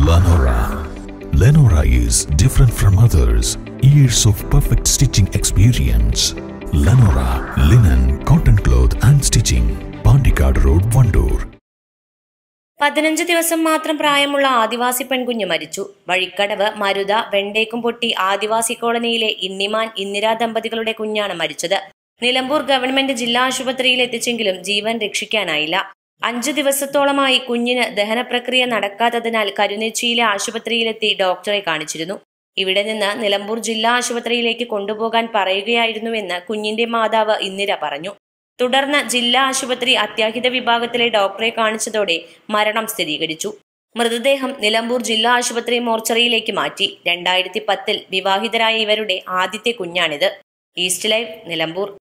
Lenora. Lenora is different from others. Years of perfect stitching experience. Lenora linen, cotton cloth and stitching. Pandikad Road, Vandoor. പതിനഞ്ച് ദിവസം മാത്രം പ്രായമുള്ള ആദിവാസി പെൺകുഞ്ഞ് മരിച്ചു വഴിക്കടവ് മരുത വെണ്ടേക്കും പൊട്ടി ആദിവാസി കോളനിയിലെ ഇന്നിമാൻ ഇന്ദിരാ ദമ്പതികളുടെ കുഞ്ഞാണ് മരിച്ചത് നിലമ്പൂർ ഗവൺമെന്റ് ജില്ലാ ആശുപത്രിയിൽ എത്തിച്ചെങ്കിലും ജീവൻ രക്ഷിക്കാനായില്ല അഞ്ചു ദിവസത്തോളമായി കുഞ്ഞിന് ദഹന പ്രക്രിയ നടക്കാത്തതിനാൽ കരുനെച്ചിയിലെ ആശുപത്രിയിലെത്തി ഡോക്ടറെ കാണിച്ചിരുന്നു ഇവിടെ നിന്ന് നിലമ്പൂർ ജില്ലാ ആശുപത്രിയിലേക്ക് കൊണ്ടുപോകാൻ പറയുകയായിരുന്നുവെന്ന് കുഞ്ഞിന്റെ മാതാവ് ഇന്ദിര പറഞ്ഞു തുടർന്ന് ജില്ലാ ആശുപത്രി അത്യാഹിത വിഭാഗത്തിലെ ഡോക്ടറെ കാണിച്ചതോടെ മരണം സ്ഥിരീകരിച്ചു മൃതദേഹം നിലമ്പൂർ ജില്ലാ ആശുപത്രി മോർച്ചറിയിലേക്ക് മാറ്റി രണ്ടായിരത്തി പത്തിൽ വിവാഹിതരായ ഇവരുടെ ആദ്യത്തെ കുഞ്ഞാണിത് ഈസ്റ്റ് ലൈവ് നിലമ്പൂർ